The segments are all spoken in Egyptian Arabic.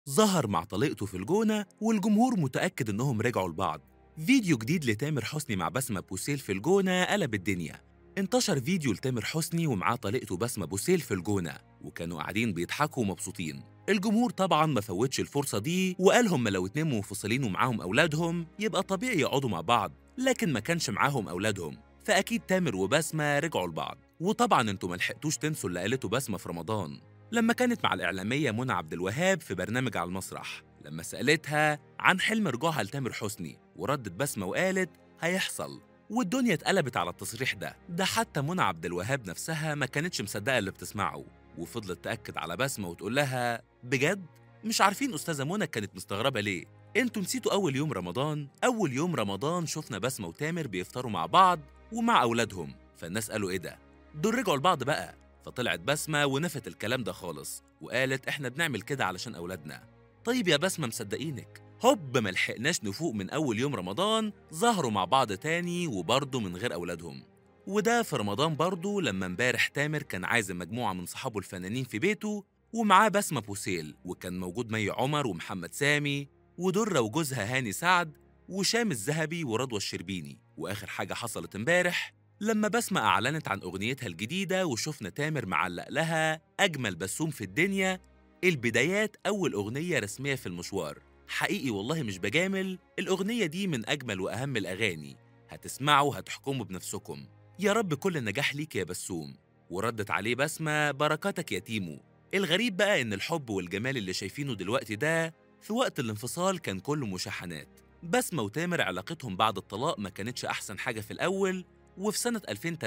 ظهر مع طليقته في الجونة والجمهور متأكد إنهم رجعوا لبعض فيديو جديد لتامر حسني مع بسمة بوسيل في الجونة قلب الدنيا انتشر فيديو لتامر حسني ومعاه طليقته بسمة بوسيل في الجونة وكانوا قاعدين بيضحكوا ومبسوطين الجمهور طبعا ما فوتش الفرصة دي وقال هم لو اتنين منفصلين ومعاهم أولادهم يبقى طبيعي يقعدوا مع بعض لكن ما كانش معاهم أولادهم فأكيد تامر وبسمة رجعوا لبعض وطبعا انتوا ملحقتوش تنسوا اللي قالته بسمة في رمضان لما كانت مع الإعلامية منى عبد الوهاب في برنامج على المسرح لما سألتها عن حلم رجوعها لتامر حسني وردت بسمة وقالت هيحصل والدنيا اتقلبت على التصريح ده ده حتى منى عبد الوهاب نفسها ما كانتش مصدقة اللي بتسمعه وفضلت تأكد على بسمة وتقول لها بجد مش عارفين أستاذة منى كانت مستغربة ليه انتوا نسيتوا أول يوم رمضان أول يوم رمضان شفنا بسمة وتامر بيفطروا مع بعض ومع أولادهم فالناس قالوا إيه ده دول رجعوا لبعض بقى فطلعت بسمة ونفت الكلام ده خالص وقالت إحنا بنعمل كده علشان أولادنا طيب يا بسمة مصدقينك هوب ملحقناش نفوق من أول يوم رمضان ظهروا مع بعض تاني وبرضه من غير أولادهم وده في رمضان برضه لما امبارح تامر كان عازم مجموعة من صحابه الفنانين في بيته ومعاه بسمة بوسيل وكان موجود مي عمر ومحمد سامي ودرة وجوزها هاني سعد وشام الذهبي ورضوى الشربيني وآخر حاجة حصلت امبارح لما بسمة أعلنت عن أغنيتها الجديدة وشفنا تامر معلق لها أجمل بسوم في الدنيا البدايات أول أغنية رسمية في المشوار حقيقي والله مش بجامل الأغنية دي من أجمل وأهم الأغاني هتسمعوا هتحكموا بنفسكم يا رب كل النجاح ليك يا بسوم وردت عليه بسمة بركاتك يا تيمو الغريب بقى إن الحب والجمال اللي شايفينه دلوقتي ده في وقت الانفصال كان كله مشاحنات بسمة وتامر علاقتهم بعد الطلاق ما كانتش أحسن حاجة في الأول وفي سنة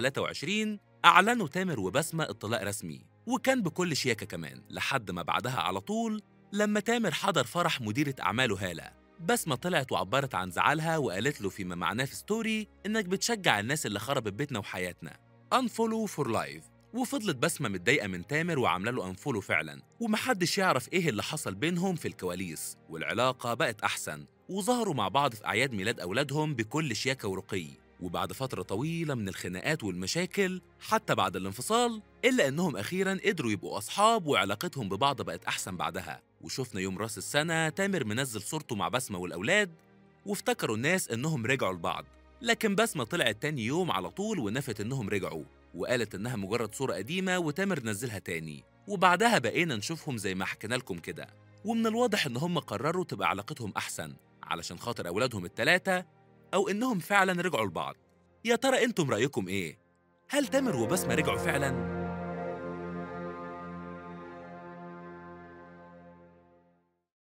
2023 أعلنوا تامر وبسمة الطلاق رسمي وكان بكل شياكة كمان لحد ما بعدها على طول لما تامر حضر فرح مديرة أعماله هالة بسمة طلعت وعبرت عن زعلها وقالت له فيما معناه في ستوري إنك بتشجع الناس اللي خربت بيتنا وحياتنا unfollow for life وفضلت بسمة متضايقة من تامر وعاملة له انفولو فعلا ومحدش يعرف ايه اللي حصل بينهم في الكواليس والعلاقة بقت أحسن وظهروا مع بعض في أعياد ميلاد أولادهم بكل شياكة ورقي وبعد فترة طويلة من الخناقات والمشاكل حتى بعد الانفصال إلا إنهم أخيرا قدروا يبقوا أصحاب وعلاقتهم ببعض بقت أحسن بعدها وشفنا يوم راس السنة تامر منزل صورته مع بسمة والأولاد وافتكروا الناس إنهم رجعوا لبعض لكن بسمة طلعت تاني يوم على طول ونفت إنهم رجعوا وقالت إنها مجرد صورة قديمة وتامر نزلها تاني وبعدها بقينا نشوفهم زي ما حكينا لكم كده ومن الواضح إن هم قرروا تبقى علاقتهم أحسن علشان خاطر أولادهم التلاتة أو إنهم فعلا رجعوا لبعض يا ترى أنتم رأيكم إيه؟ هل تامر وبسمة رجعوا فعلا؟